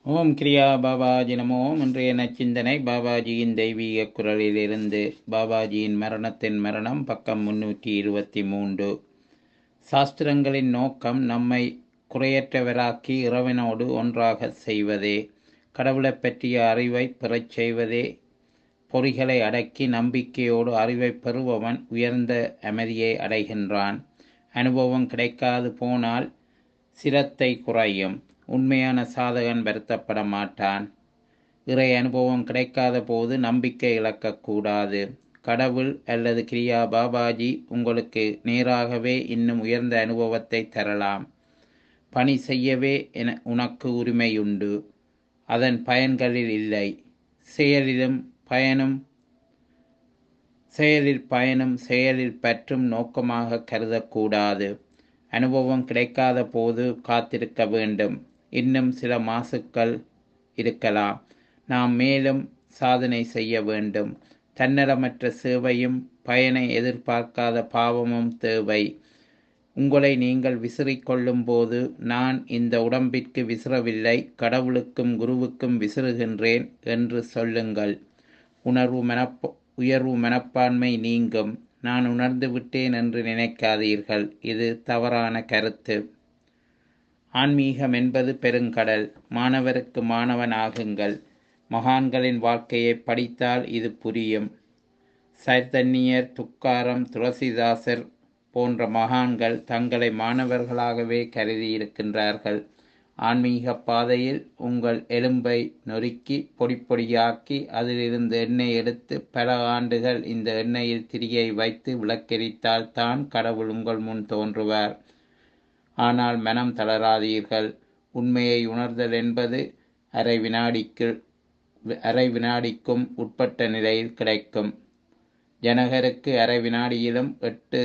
ஓம் கிரியா பாபாஜி நமோ இன்றைய நச்சிந்தனை பாபாஜியின் தெய்வீக குரலிலிருந்து பாபாஜியின் மரணத்தின் மரணம் பக்கம் முன்னூற்றி இருபத்தி மூன்று சாஸ்திரங்களின் நோக்கம் நம்மை குறையற்றவராக்கி இறைவனோடு ஒன்றாக செய்வதே கடவுளைப் பற்றிய அறிவை பெறச் செய்வதே பொறிகளை அடக்கி நம்பிக்கையோடு அறிவை பெறுபவன் உயர்ந்த அமைதியை அடைகின்றான் அனுபவம் கிடைக்காது போனால் சிரத்தை குறையும் உண்மையான சாதகன் வருத்தப்பட மாட்டான் இறை அனுபவம் கிடைக்காத போது நம்பிக்கை இழக்கக்கூடாது கடவுள் அல்லது கிரியா பாபாஜி உங்களுக்கு நேராகவே இன்னும் உயர்ந்த அனுபவத்தை தரலாம் பணி செய்யவே என உனக்கு உரிமையுண்டு அதன் பயன்களில் இல்லை செயலிலும் பயனும் செயலில் பயனும் செயலில் பற்றும் நோக்கமாக கருதக்கூடாது அனுபவம் கிடைக்காத போது காத்திருக்க வேண்டும் இன்னும் சில மாசுக்கள் இருக்கலாம் நாம் மேலும் சாதனை செய்ய வேண்டும் தன்னலமற்ற சேவையும் பயனை எதிர்பார்க்காத பாவமும் தேவை உங்களை நீங்கள் விசிறிக்கொள்ளும் போது நான் இந்த உடம்பிற்கு விசிறவில்லை கடவுளுக்கும் குருவுக்கும் விசிறுகின்றேன் என்று சொல்லுங்கள் உணர்வு மனப்ப உயர்வு மனப்பான்மை நீங்கும் நான் உணர்ந்து விட்டேன் என்று நினைக்காதீர்கள் இது தவறான கருத்து ஆன்மீகம் என்பது பெருங்கடல் மாணவருக்கு மாணவன் ஆகுங்கள் மகான்களின் வாழ்க்கையை படித்தால் இது புரியும் சைத்தன்யர் துக்காரம் துளசிதாசர் போன்ற மகான்கள் தங்களை மாணவர்களாகவே கருதியிருக்கின்றார்கள் ஆன்மீக பாதையில் உங்கள் எலும்பை நொறுக்கி பொடி பொடியாக்கி அதிலிருந்து எண்ணெய் எடுத்து பல ஆண்டுகள் இந்த எண்ணெயில் திரியை வைத்து விளக்கெரித்தால் தான் கடவுள் உங்கள் முன் தோன்றுவார் ஆனால் மனம் தளராதீர்கள் உண்மையை உணர்தல் என்பது அரை வினாடிக்கு அரை வினாடிக்கும் உட்பட்ட நிலையில் கிடைக்கும் ஜனகருக்கு அரை வினாடியிலும் எட்டு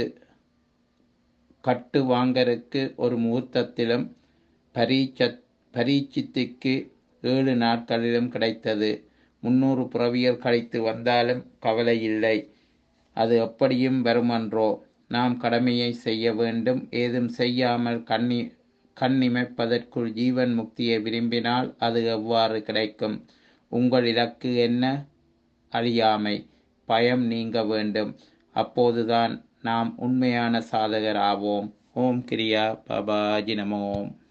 கட்டு வாங்கருக்கு ஒரு முகூர்த்தத்திலும் பரீட்ச பரீட்சித்துக்கு ஏழு நாட்களிலும் கிடைத்தது முன்னூறு புறவியல் கழித்து வந்தாலும் கவலை இல்லை அது எப்படியும் வருமன்றோ நாம் கடமையை செய்ய வேண்டும் ஏதும் செய்யாமல் கண்ணி கண்ணிமைப்பதற்குள் ஜீவன் முக்தியை விரும்பினால் அது எவ்வாறு கிடைக்கும் உங்கள் இலக்கு என்ன அழியாமை பயம் நீங்க வேண்டும் அப்போதுதான் நாம் உண்மையான சாதகர் ஆவோம் ஓம் கிரியா பாபாஜி நமோம்